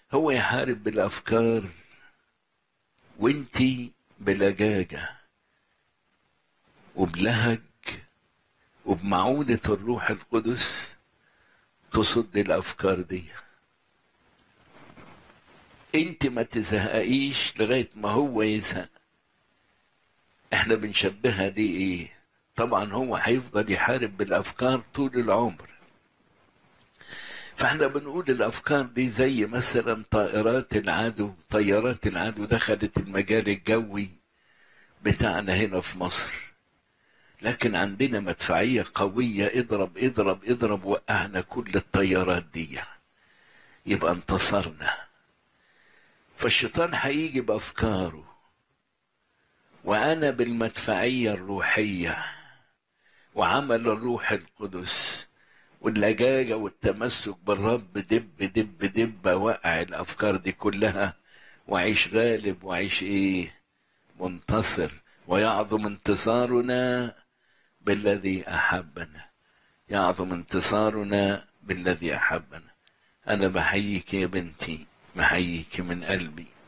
هو يحارب بالافكار وانتي بلجاجه وبلهج وبمعونة الروح القدس تصد الافكار دي انت ما تزهقيش لغايه ما هو يزهق احنا بنشبهها دي ايه طبعا هو هيفضل يحارب بالافكار طول العمر فاحنا بنقول الافكار دي زي مثلا طائرات العدو طيارات العدو دخلت المجال الجوي بتاعنا هنا في مصر لكن عندنا مدفعية قوية اضرب اضرب اضرب وقعنا كل الطيارات دي يبقى انتصرنا فالشيطان هيجي بأفكاره وأنا بالمدفعية الروحية وعمل الروح القدس واللجاجة والتمسك بالرب دب دب دب وقع الأفكار دي كلها وعيش غالب وعيش إيه منتصر ويعظم انتصارنا بالذي أحبنا يعظم انتصارنا بالذي أحبنا أنا بحييك يا بنتي بحييك من قلبي